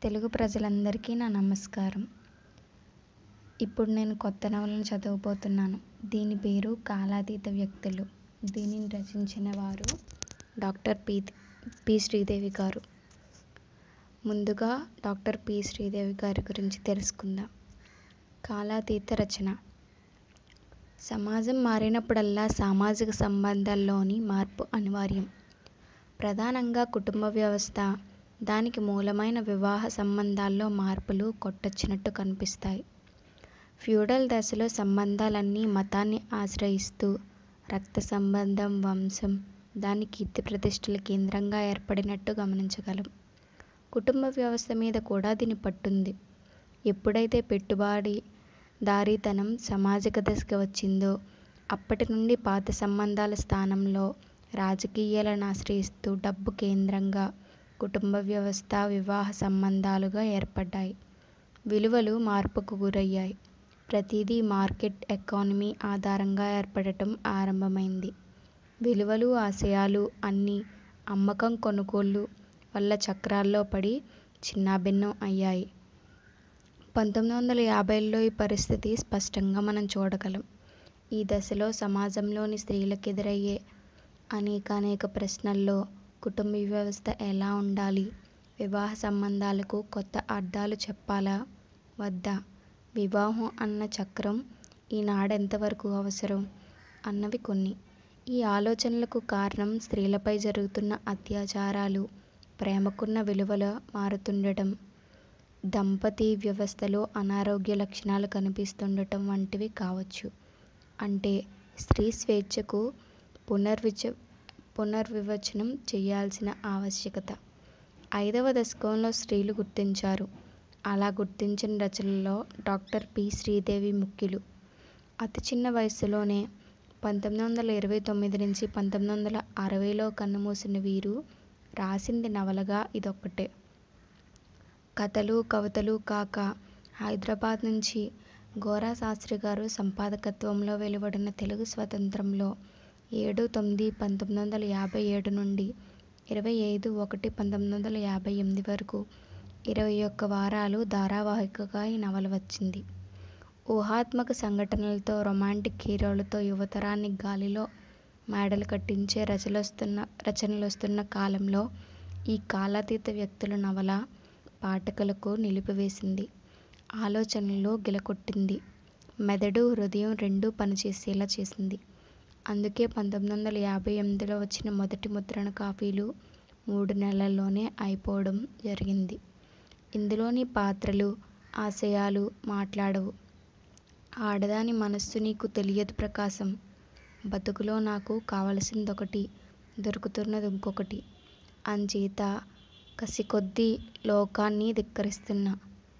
తెలుగు ప్రజలందరికీ నా నమస్కారం ఇప్పుడు నేను కొత్త నవలను చదవబోతున్నాను దీని పేరు కాలాతీత వ్యక్తులు దీనిని రచించిన వారు డాక్టర్ పి పి శ్రీదేవి గారు ముందుగా డాక్టర్ పి శ్రీదేవి గారి గురించి తెలుసుకుందాం కాలాతీత రచన సమాజం మారినప్పుడల్లా సామాజిక సంబంధాల్లోని మార్పు అనివార్యం ప్రధానంగా కుటుంబ వ్యవస్థ దానికి మూలమైన వివాహ సంబంధాల్లో మార్పులు కొట్టొచ్చినట్టు కనిపిస్తాయి ఫ్యూడల్ దశలో సంబంధాలన్నీ మతాన్ని ఆశ్రయిస్తూ రక్త సంబంధం వంశం దాని కీర్తి ప్రతిష్టల కేంద్రంగా ఏర్పడినట్టు గమనించగలం కుటుంబ వ్యవస్థ మీద కూడా దీని పట్టుంది ఎప్పుడైతే పెట్టుబడి దారీతనం సామాజిక దశకు వచ్చిందో అప్పటి నుండి పాత సంబంధాల స్థానంలో రాజకీయాలను ఆశ్రయిస్తూ డబ్బు కేంద్రంగా కుటుంబ వ్యవస్థ వివాహ సంబంధాలుగా ఏర్పడ్డాయి విలువలు మార్పుకు గురయ్యాయి ప్రతిదీ మార్కెట్ ఎకానమీ ఆధారంగా ఏర్పడటం ఆరంభమైంది విలువలు ఆశయాలు అన్నీ అమ్మకం కొనుగోళ్ళు వల్ల చక్రాల్లో పడి చిన్నాభిన్నం అయ్యాయి పంతొమ్మిది వందల యాభైల్లో ఈ పరిస్థితి స్పష్టంగా మనం చూడగలం ఈ దశలో సమాజంలోని స్త్రీలకు ఎదురయ్యే అనేకానేక ప్రశ్నల్లో కుటుంబ వ్యవస్థ ఎలా ఉండాలి వివాహ సంబంధాలకు కొత్త అర్థాలు చెప్పాలా వద్దా వివాహం అన్న చక్రం ఈనాడెంతవరకు అవసరం అన్నవి కొన్ని ఈ ఆలోచనలకు కారణం స్త్రీలపై జరుగుతున్న అత్యాచారాలు ప్రేమకున్న విలువల మారుతుండటం దంపతి వ్యవస్థలో అనారోగ్య లక్షణాలు కనిపిస్తుండటం వంటివి కావచ్చు అంటే స్త్రీ స్వేచ్ఛకు పునర్విచ పునర్వివచనం చేయాల్సిన ఆవశ్యకత ఐదవ దశకంలో స్త్రీలు గుర్తించారు అలా గుర్తించిన రచనల్లో డాక్టర్ పి శ్రీదేవి ముఖ్యులు అతి చిన్న వయసులోనే పంతొమ్మిది వందల ఇరవై తొమ్మిది నుంచి పంతొమ్మిది వందల అరవైలో కన్నుమూసిన వీరు రాసింది నవలగా ఇదొక్కటే కథలు కవితలు కాక హైదరాబాద్ నుంచి గోరా శాస్త్రి గారు సంపాదకత్వంలో వెలువడిన తెలుగు స్వతంత్రంలో ఏడు తొమ్మిది పంతొమ్మిది వందల యాభై ఏడు నుండి ఇరవై ఐదు ఒకటి పంతొమ్మిది వందల యాభై ఎనిమిది వరకు ఇరవై ఒక్క వారాలు ధారావాహికగా ఈ నవల వచ్చింది ఊహాత్మక సంఘటనలతో రొమాంటిక్ హీరోలతో యువతరాన్ని గాలిలో మేడలు కట్టించే రచనలొస్తున్న రచనలొస్తున్న కాలంలో ఈ కాలాతీత వ్యక్తుల నవల పాఠకులకు నిలిపివేసింది ఆలోచనలు గిలకొట్టింది మెదడు హృదయం రెండూ పనిచేసేలా చేసింది అందుకే పంతొమ్మిది వందల యాభై ఎనిమిదిలో వచ్చిన మొదటి ముద్రణ కాపీలు మూడు నెలల్లోనే అయిపోవడం జరిగింది ఇందులోని పాత్రలు ఆశయాలు మాట్లాడవు ఆడదాని మనస్సు నీకు తెలియదు ప్రకాశం బతుకులో నాకు కావలసిందొకటి దొరుకుతున్నది ఇంకొకటి అంచేత కసికొద్దీ లోకాన్ని ధిక్కరిస్తున్నా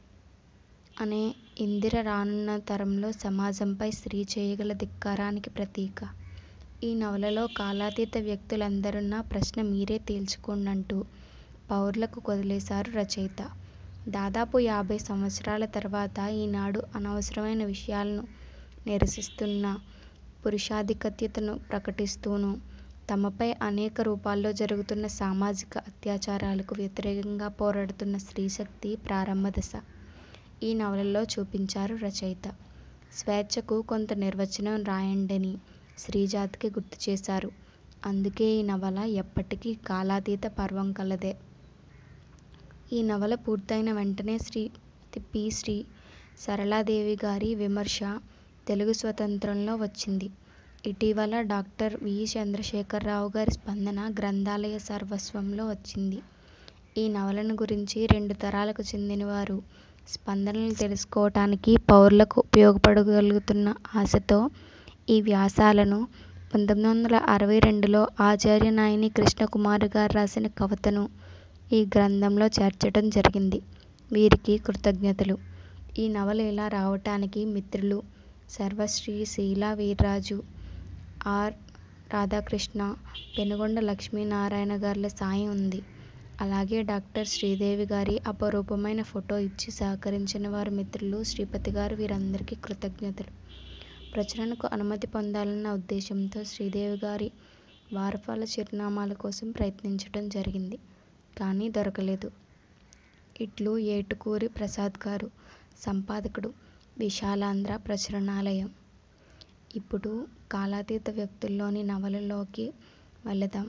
అనే ఇందిర రానున్న తరంలో సమాజంపై స్త్రీ చేయగల ధిక్కారానికి ప్రతీక ఈ నవలలో కాలాతీత వ్యక్తులందరున్న ప్రశ్న మీరే తేల్చుకోండంటూ పౌరులకు వదిలేశారు రచయిత దాదాపు యాభై సంవత్సరాల తర్వాత ఈనాడు అనవసరమైన విషయాలను నిరసిస్తున్న పురుషాధిక్యతను ప్రకటిస్తూనూ తమపై అనేక రూపాల్లో జరుగుతున్న సామాజిక అత్యాచారాలకు వ్యతిరేకంగా పోరాడుతున్న స్త్రీశక్తి ప్రారంభ దశ ఈ నవలలో చూపించారు రచయిత స్వేచ్ఛకు కొంత నిర్వచనం రాయండని స్త్రీజాతికి గుర్తు చేశారు అందుకే ఈ నవల ఎప్పటికీ కాలాతీత పర్వం కలదే ఈ నవల పూర్తయిన వెంటనే శ్రీ పి శ్రీ సరళాదేవి గారి విమర్శ తెలుగు స్వతంత్రంలో వచ్చింది ఇటీవల డాక్టర్ వి చంద్రశేఖరరావు గారి స్పందన గ్రంథాలయ సర్వస్వంలో వచ్చింది ఈ నవలను గురించి రెండు తరాలకు చెందినవారు స్పందనలు తెలుసుకోవటానికి పౌరులకు ఉపయోగపడగలుగుతున్న ఆశతో ఈ వ్యాసాలను పంతొమ్మిది వందల అరవై రెండులో ఆచార్యనాయని కృష్ణకుమారి గారు రాసిన కవితను ఈ గ్రంథంలో చేర్చడం జరిగింది వీరికి కృతజ్ఞతలు ఈ నవల ఇలా రావటానికి మిత్రులు సర్వశ్రీ శీలా వీర్రాజు ఆర్ రాధాకృష్ణ పెనుగొండ లక్ష్మీనారాయణ గారుల సాయం ఉంది అలాగే డాక్టర్ శ్రీదేవి గారి అపరూపమైన ఫోటో ఇచ్చి సహకరించిన వారి మిత్రులు శ్రీపతి గారు వీరందరికీ కృతజ్ఞతలు ప్రచురణకు అనుమతి పొందాలన్న ఉద్దేశంతో శ్రీదేవి గారి వారఫాల చిరునామాల కోసం ప్రయత్నించడం జరిగింది కానీ దొరకలేదు ఇట్లు ఏటుకూరి ప్రసాద్ గారు సంపాదకుడు విశాలాంధ్ర ప్రచురణాలయం ఇప్పుడు కాలాతీత వ్యక్తుల్లోని నవలలోకి వెళదాం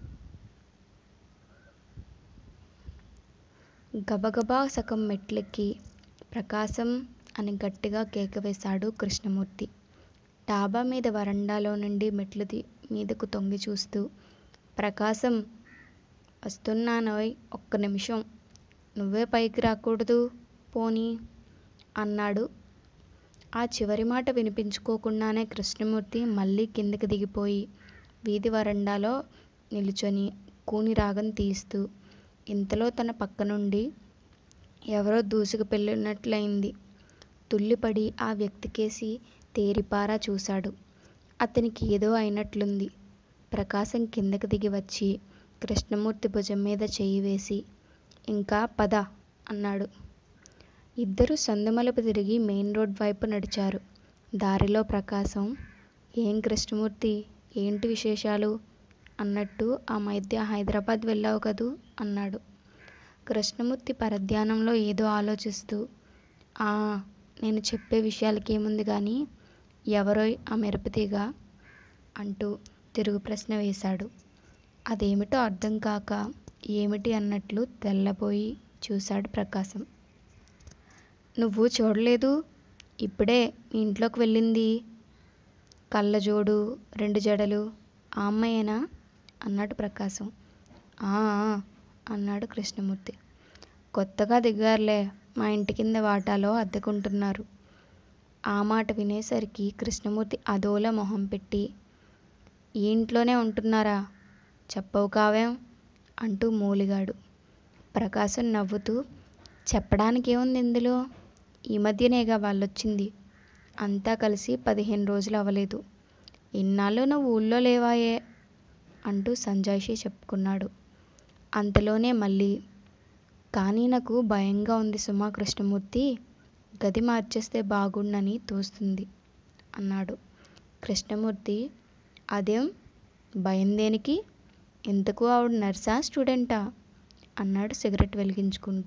గబగబా సగం మెట్లెక్కి ప్రకాశం అని గట్టిగా కేక వేశాడు కృష్ణమూర్తి డాబా మీద వరండాలో నుండి మెట్లు మీదకు తొంగి చూస్తూ ప్రకాశం వస్తున్నానోయ్ ఒక్క నిమిషం నువ్వే పైకి రాకూడదు పోనీ అన్నాడు ఆ చివరి మాట వినిపించుకోకుండానే కృష్ణమూర్తి మళ్ళీ కిందకి దిగిపోయి వీధి వరండాలో నిలుచొని కూని రాగం తీస్తూ ఇంతలో తన పక్క నుండి ఎవరో దూసుకు వెళ్ళినట్లయింది తుళ్ళిపడి ఆ వ్యక్తికేసి తేరిపారా చూశాడు అతనికి ఏదో అయినట్లుంది ప్రకాశం కిందకి దిగి వచ్చి కృష్ణమూర్తి భుజం మీద చెయ్యి వేసి ఇంకా పద అన్నాడు ఇద్దరూ సందుమలుపు తిరిగి మెయిన్ రోడ్ వైపు నడిచారు దారిలో ప్రకాశం ఏం కృష్ణమూర్తి ఏంటి విశేషాలు అన్నట్టు ఆ మధ్య హైదరాబాద్ వెళ్ళావు కదూ అన్నాడు కృష్ణమూర్తి పరధ్యానంలో ఏదో ఆలోచిస్తూ ఆ నేను చెప్పే విషయాలకేముంది కానీ ఎవరోయ్ ఆ మెరుపుతీగ అంటూ తిరుగు ప్రశ్న వేశాడు అదేమిటో అర్థం కాక ఏమిటి అన్నట్లు తెల్లబోయి చూశాడు ప్రకాశం నువ్వు చూడలేదు ఇప్పుడే మీ ఇంట్లోకి వెళ్ళింది కళ్ళజోడు రెండు జడలు ఆ అమ్మాయేనా అన్నాడు ప్రకాశం ఆ అన్నాడు కృష్ణమూర్తి కొత్తగా దిగారులే మా ఇంటి కింద వాటాలో అద్దెకుంటున్నారు ఆ మాట వినేసరికి కృష్ణమూర్తి అదోలా మొహం పెట్టి ఈ ఇంట్లోనే ఉంటున్నారా చెప్పవు కావేం అంటూ మూలిగాడు ప్రకాశం నవ్వుతూ చెప్పడానికి ఏముంది ఇందులో ఈ మధ్యనేగా వాళ్ళొచ్చింది అంతా కలిసి పదిహేను రోజులు అవ్వలేదు ఇన్నాళ్ళు నువ్వు ఊళ్ళో లేవాయే అంటూ సంజాయిషి చెప్పుకున్నాడు అంతలోనే మళ్ళీ కానీ నాకు భయంగా ఉంది సుమా కృష్ణమూర్తి గది మార్చేస్తే బాగుండని తోస్తుంది అన్నాడు కృష్ణమూర్తి అదేం భయం దేనికి ఎందుకు ఆవిడ నర్సా స్టూడెంటా అన్నాడు సిగరెట్ వెలిగించుకుంటూ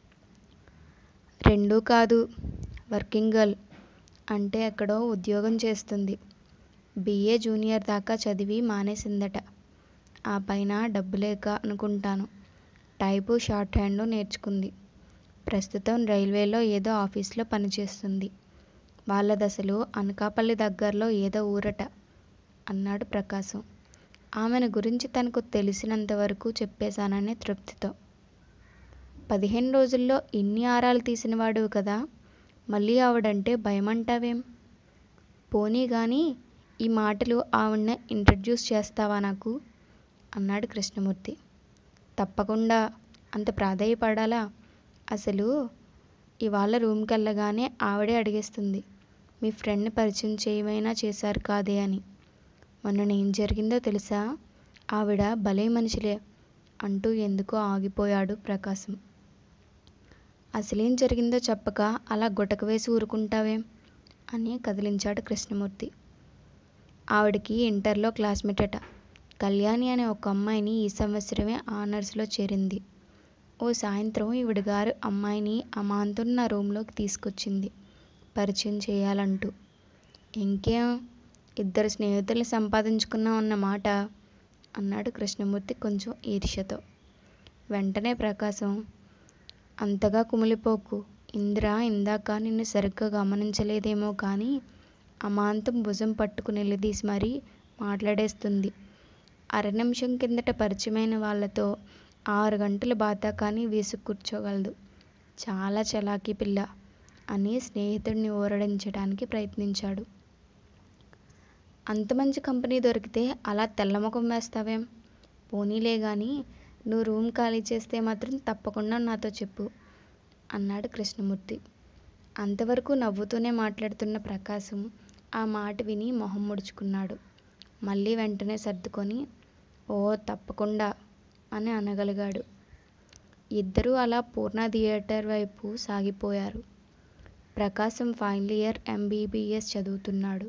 రెండూ కాదు వర్కింగ్ గర్ల్ అంటే ఎక్కడో ఉద్యోగం చేస్తుంది బిఏ జూనియర్ దాకా చదివి మానేసిందట ఆ పైన డబ్బు లేక అనుకుంటాను టైపు షార్ట్ హ్యాండ్ నేర్చుకుంది ప్రస్తుతం రైల్వేలో ఏదో ఆఫీస్లో పనిచేస్తుంది వాళ్ళ దశలు అనకాపల్లి దగ్గరలో ఏదో ఊరట అన్నాడు ప్రకాశం ఆమెను గురించి తనకు తెలిసినంతవరకు చెప్పేశాననే తృప్తితో పదిహేను రోజుల్లో ఇన్ని ఆరాలు తీసినవాడు కదా మళ్ళీ ఆవిడంటే భయమంటావేం పోనీ కానీ ఈ మాటలు ఆవిడని ఇంట్రడ్యూస్ చేస్తావా నాకు అన్నాడు కృష్ణమూర్తి తప్పకుండా అంత ప్రాధేయపడాలా అసలు ఇవాళ రూమ్కి వెళ్ళగానే ఆవిడే అడిగేస్తుంది మీ ఫ్రెండ్ని పరిచయం చేయమైనా చేశారు కాదే అని మొన్న ఏం జరిగిందో తెలుసా ఆవిడ భలే మనిషిలే అంటూ ఎందుకో ఆగిపోయాడు ప్రకాశం అసలేం జరిగిందో చెప్పక అలా గుటక వేసి ఊరుకుంటావేం అని కదిలించాడు కృష్ణమూర్తి ఆవిడకి ఇంటర్లో క్లాస్మేట్ అట కళ్యాణి అనే ఒక అమ్మాయిని ఈ సంవత్సరమే ఆనర్స్లో చేరింది ఓ సాయంత్రం ఈవిడ గారు అమ్మాయిని అమాంతం నా రూమ్లోకి తీసుకొచ్చింది పరిచయం చేయాలంటూ ఇంకేం ఇద్దరు స్నేహితుల్ని సంపాదించుకున్నాం అన్నమాట అన్నాడు కృష్ణమూర్తి కొంచెం ఈర్ష్యతో వెంటనే ప్రకాశం అంతగా కుమిలిపోకు ఇందిర ఇందాక నిన్ను సరిగ్గా గమనించలేదేమో కానీ అమాంతం భుజం పట్టుకుని నిలదీసి మరీ మాట్లాడేస్తుంది అర నిమిషం కిందట పరిచయమైన వాళ్ళతో ఆరు గంటల బాధ కానీ వేసి కూర్చోగలదు చాలా చలాకీ పిల్ల అని స్నేహితుడిని ఊరడించడానికి ప్రయత్నించాడు అంత మంచి కంపెనీ దొరికితే అలా తెల్లముఖం వేస్తావేం పోనీలే కానీ నువ్వు రూమ్ ఖాళీ చేస్తే మాత్రం తప్పకుండా నాతో చెప్పు అన్నాడు కృష్ణమూర్తి అంతవరకు నవ్వుతూనే మాట్లాడుతున్న ప్రకాశం ఆ మాట విని మొహం ముడుచుకున్నాడు మళ్ళీ వెంటనే సర్దుకొని ఓ తప్పకుండా అని అనగలిగాడు ఇద్దరూ అలా పూర్ణ థియేటర్ వైపు సాగిపోయారు ప్రకాశం ఫైనల్ ఇయర్ ఎంబీబీఎస్ చదువుతున్నాడు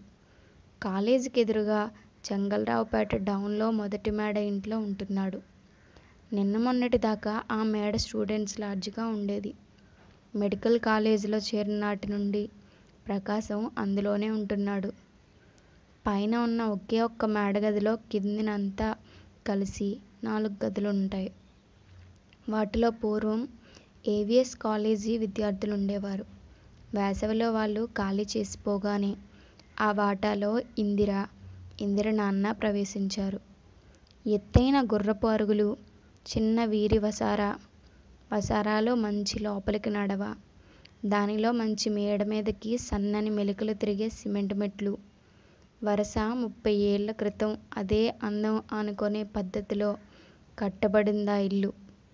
కాలేజీకి ఎదురుగా చెంగల్రావుపేట డౌన్లో మొదటి మేడ ఇంట్లో ఉంటున్నాడు నిన్న మొన్నటి దాకా ఆ మేడ స్టూడెంట్స్ లాడ్జిగా ఉండేది మెడికల్ కాలేజీలో చేరిన నాటి నుండి ప్రకాశం అందులోనే ఉంటున్నాడు పైన ఉన్న ఒకే ఒక్క మేడగదిలో కిందనంతా కలిసి నాలుగు గదులుంటాయి వాటిలో పూర్వం ఏవిఎస్ కాలేజీ విద్యార్థులు ఉండేవారు వేసవిలో వాళ్ళు ఖాళీ చేసిపోగానే ఆ వాటాలో ఇందిర ఇందిర నాన్న ప్రవేశించారు ఎత్తైన గుర్రపు అరుగులు చిన్న వీరి వసార వసారాలో మంచి లోపలికి నడవ దానిలో మంచి మేడ మీదకి సన్నని మెలికలు తిరిగే సిమెంట్ మెట్లు వరుస ముప్పై ఏళ్ల క్రితం అదే అందం అనుకునే పద్ధతిలో కట్టబడిందా ఇల్లు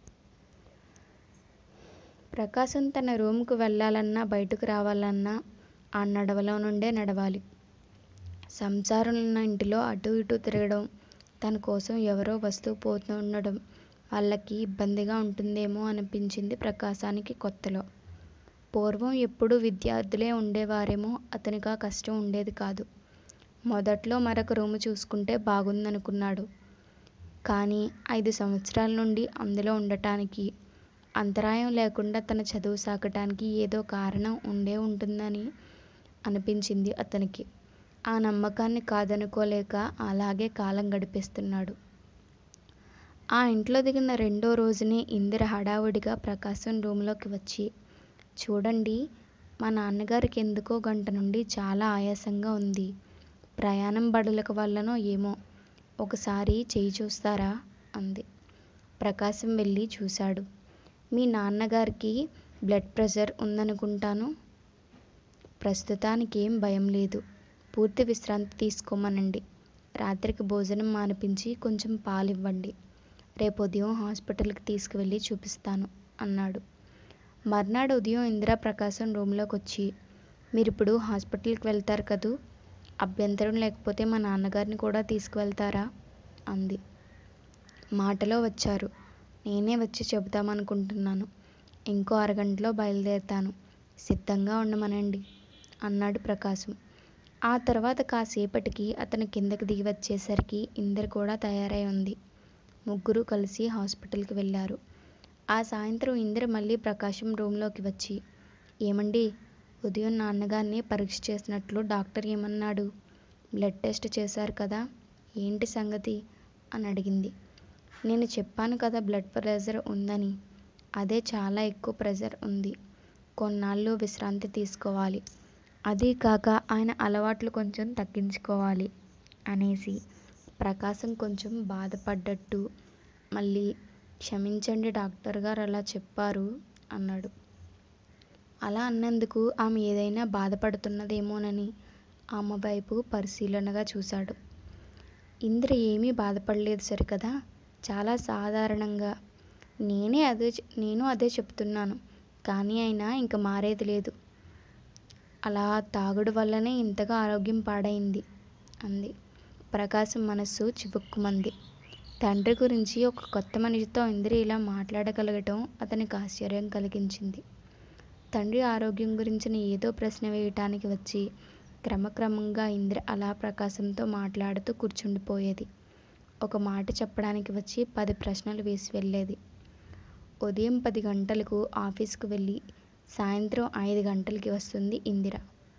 ప్రకాశం తన రూమ్కు వెళ్ళాలన్నా బయటకు రావాలన్నా ఆ నడవలో నుండే నడవాలి సంసారం ఉన్న ఇంటిలో అటు ఇటు తిరగడం తన కోసం ఎవరో వస్తూ పోతూ ఉండడం వాళ్ళకి ఇబ్బందిగా ఉంటుందేమో అనిపించింది ప్రకాశానికి కొత్తలో పూర్వం ఎప్పుడూ విద్యార్థులే ఉండేవారేమో అతనికి ఆ కష్టం ఉండేది కాదు మొదట్లో మరొక రూము చూసుకుంటే బాగుందనుకున్నాడు కానీ ఐదు సంవత్సరాల నుండి అందులో ఉండటానికి అంతరాయం లేకుండా తన చదువు సాగటానికి ఏదో కారణం ఉండే ఉంటుందని అనిపించింది అతనికి ఆ నమ్మకాన్ని కాదనుకోలేక అలాగే కాలం గడిపేస్తున్నాడు ఆ ఇంట్లో దిగిన రెండో రోజునే ఇందిర హడావుడిగా ప్రకాశం రూమ్లోకి వచ్చి చూడండి మా నాన్నగారికి ఎందుకో గంట నుండి చాలా ఆయాసంగా ఉంది ప్రయాణం బడులకు వల్లనో ఏమో ఒకసారి చేయి చూస్తారా అంది ప్రకాశం వెళ్ళి చూశాడు మీ నాన్నగారికి బ్లడ్ ప్రెషర్ ఉందనుకుంటాను ప్రస్తుతానికి ఏం భయం లేదు పూర్తి విశ్రాంతి తీసుకోమనండి రాత్రికి భోజనం మానిపించి కొంచెం పాలివ్వండి రేపు ఉదయం హాస్పిటల్కి తీసుకువెళ్ళి చూపిస్తాను అన్నాడు మర్నాడు ఉదయం ఇందిరా ప్రకాశం రూమ్లోకి వచ్చి మీరిప్పుడు హాస్పిటల్కి వెళ్తారు కదూ అభ్యంతరం లేకపోతే మా నాన్నగారిని కూడా తీసుకువెళ్తారా అంది మాటలో వచ్చారు నేనే వచ్చి చెబుదామనుకుంటున్నాను ఇంకో అరగంటలో బయలుదేరుతాను సిద్ధంగా ఉండమనండి అన్నాడు ప్రకాశం ఆ తర్వాత కాసేపటికి అతను కిందకి దిగి వచ్చేసరికి ఇందరు కూడా తయారై ఉంది ముగ్గురు కలిసి హాస్పిటల్కి వెళ్ళారు ఆ సాయంత్రం ఇందిర మళ్ళీ ప్రకాశం రూమ్లోకి వచ్చి ఏమండి ఉదయం నాన్నగారిని పరీక్ష చేసినట్లు డాక్టర్ ఏమన్నాడు బ్లడ్ టెస్ట్ చేశారు కదా ఏంటి సంగతి అని అడిగింది నేను చెప్పాను కదా బ్లడ్ ప్రెషర్ ఉందని అదే చాలా ఎక్కువ ప్రెషర్ ఉంది కొన్నాళ్ళు విశ్రాంతి తీసుకోవాలి అదీ కాక ఆయన అలవాట్లు కొంచెం తగ్గించుకోవాలి అనేసి ప్రకాశం కొంచెం బాధపడ్డట్టు మళ్ళీ క్షమించండి డాక్టర్ గారు అలా చెప్పారు అన్నాడు అలా అన్నందుకు ఆమె ఏదైనా బాధపడుతున్నదేమోనని ఆమె వైపు పరిశీలనగా చూశాడు ఇంద్ర ఏమీ బాధపడలేదు సరికదా చాలా సాధారణంగా నేనే అదే నేను అదే చెప్తున్నాను కానీ అయినా ఇంక మారేది లేదు అలా తాగుడు వల్లనే ఇంతగా ఆరోగ్యం పాడైంది అంది ప్రకాశం మనస్సు చివుక్కుమంది తండ్రి గురించి ఒక కొత్త మనిషితో ఇందిర ఇలా మాట్లాడగలగటం అతనికి ఆశ్చర్యం కలిగించింది తండ్రి ఆరోగ్యం గురించిన ఏదో ప్రశ్న వేయటానికి వచ్చి క్రమక్రమంగా ఇందిర అలా ప్రకాశంతో మాట్లాడుతూ కూర్చుండిపోయేది ఒక మాట చెప్పడానికి వచ్చి పది ప్రశ్నలు వేసి వెళ్ళేది ఉదయం పది గంటలకు ఆఫీస్కు వెళ్ళి సాయంత్రం ఐదు గంటలకి వస్తుంది ఇందిర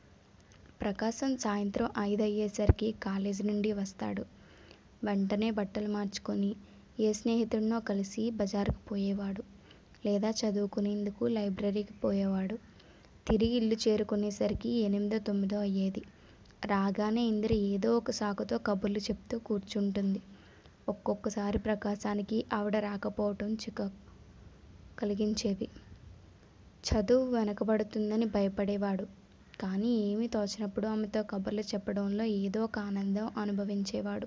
ప్రకాశం సాయంత్రం ఐదు అయ్యేసరికి కాలేజీ నుండి వస్తాడు వెంటనే బట్టలు మార్చుకొని ఏ స్నేహితుడినో కలిసి బజారుకు పోయేవాడు లేదా చదువుకునేందుకు లైబ్రరీకి పోయేవాడు తిరిగి ఇల్లు చేరుకునేసరికి ఎనిమిదో తొమ్మిదో అయ్యేది రాగానే ఇందిర ఏదో ఒక సాకుతో కబుర్లు చెప్తూ కూర్చుంటుంది ఒక్కొక్కసారి ప్రకాశానికి ఆవిడ రాకపోవటం చికాకు కలిగించేవి చదువు వెనకబడుతుందని భయపడేవాడు కానీ ఏమీ తోచినప్పుడు ఆమెతో కబుర్లు చెప్పడంలో ఏదో ఒక ఆనందం అనుభవించేవాడు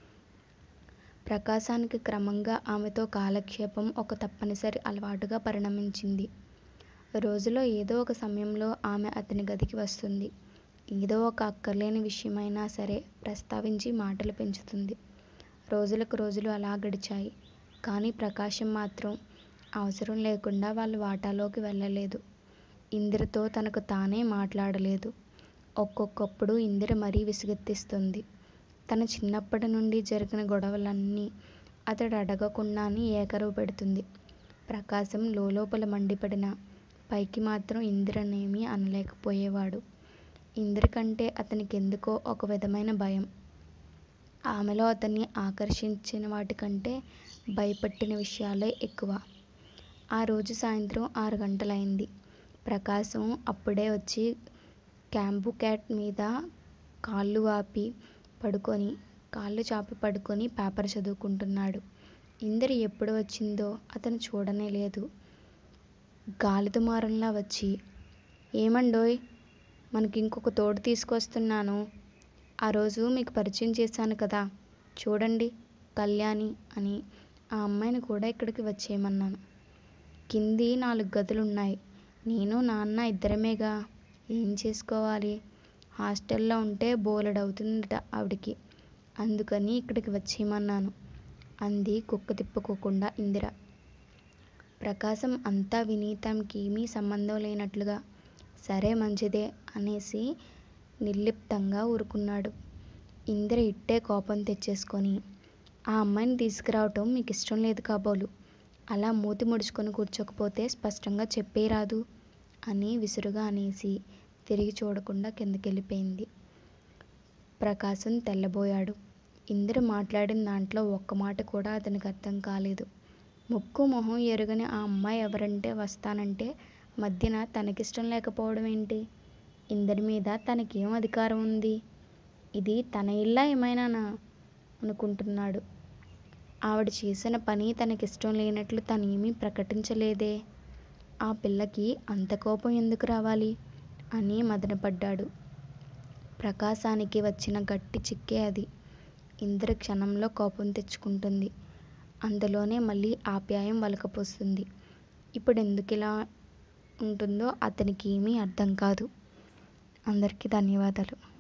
ప్రకాశానికి క్రమంగా ఆమెతో కాలక్షేపం ఒక తప్పనిసరి అలవాటుగా పరిణమించింది రోజులో ఏదో ఒక సమయంలో ఆమె అతని గదికి వస్తుంది ఏదో ఒక అక్కర్లేని విషయమైనా సరే ప్రస్తావించి మాటలు పెంచుతుంది రోజులకు రోజులు అలా గడిచాయి కానీ ప్రకాశం మాత్రం అవసరం లేకుండా వాళ్ళ వాటాలోకి వెళ్ళలేదు ఇందిరతో తనకు తానే మాట్లాడలేదు ఒక్కొక్కప్పుడు ఇందిర మరీ విసుగెత్తిస్తుంది తన చిన్నప్పటి నుండి జరిగిన గొడవలన్నీ అతడు అడగకుండానే ఏకరువు పెడుతుంది. ప్రకాశం లోలోపల మండిపడినా పైకి మాత్రం ఇందిరనేమీ అనలేకపోయేవాడు. ఇందిరకంటే అతనికెందుకో ఒక విధమైన భయం. ఆమెలో అతన్ని ఆకర్షించినవాటికంటే భయపెట్టిన విషయాలే ఎక్కువ. ఆ రోజు సాయంత్రం ఆరుగంటలయింది. ప్రకాశం అప్పుడే వచ్చి క్యాంబు కాట్ మీద కాళ్ళు వాపి పడుకొని కాళ్ళు చాపి పడుకొని పేపర్ చదువుకుంటున్నాడు. ఇందిర ఎప్పుడు వచ్చిందో అతను చూడనేలేదు. గాలిదుమారంలా వచ్చి ఏమండోయ్ మనకింకొక తోడు తీసుకొస్తున్నాను. ఆ రోజు మీకు పరిచయం చేశాను కదా! చూడండి కళ్యాణి అని ఆ అమ్మాయిని కూడా ఇక్కడికి వచ్చేయమన్నాను. కింది నాలుగు గదులున్నాయి. నేనూ నాన్నా ఇద్దరమేగా ఏం చేసుకోవాలి? హాస్టల్లో ఉంటే బోలెడవుతుందట ఆవిడకి. అందుకని ఇక్కడికి వచ్చేయమన్నాను అంది గుక్క తిప్పుకోకుండా ఇందిర. ప్రకాశం అంతా విని తమకేమీ సంబంధం లేనట్లుగా సరే మంచిదే అనేసి నిర్లిప్తంగా ఊరుకున్నాడు. ఇందిర ఇట్టే కోపం తెచ్చేసుకొని ఆ అమ్మాయిని తీసుకురావటం మీకిష్టం లేదు కాబోలు అలా మూతి ముడుచుకొని కూర్చోకపోతే స్పష్టంగా చెప్పేయరాదూ అని విసురుగా అనేసి తిరిగి చూడకుండా కిందకెళ్ళిపోయింది. ప్రకాశం తెల్లబోయాడు. ఇందిర మాట్లాడిన దాంట్లో ఒక్కమాట కూడా అతనికి అర్థం కాలేదు. ముక్కూ మొహం ఎరుగని ఆ అమ్మాయి ఎవరంటే వస్తానంటే మధ్యన తనకిష్టం లేకపోవడం ఏంటి? ఇందిరమీద తనకేం అధికారం ఉంది? ఇది తన ఇల్లా ఏమైనానా? అనుకుంటున్నాడు. ఆవిడ చేసిన పని తనకిష్టం లేనట్లు తనేమీ ప్రకటించలేదే? ఆ పిల్లకి అంత కోపం ఎందుకు రావాలి? అని మధనపడ్డాడు. ప్రకాశానికి వచ్చిన గట్టి చిక్కే అది. ఇందిర క్షణంలో కోపం తెచ్చుకుంటుంది. అంతలోనే మళ్ళీ ఆప్యాయం ఒలకపోస్తుంది. ఇప్పుడెందుకిలా ఉంటుందో అతనికేమీ అర్థంకాదు. అందరికీ ధన్యవాదాలు.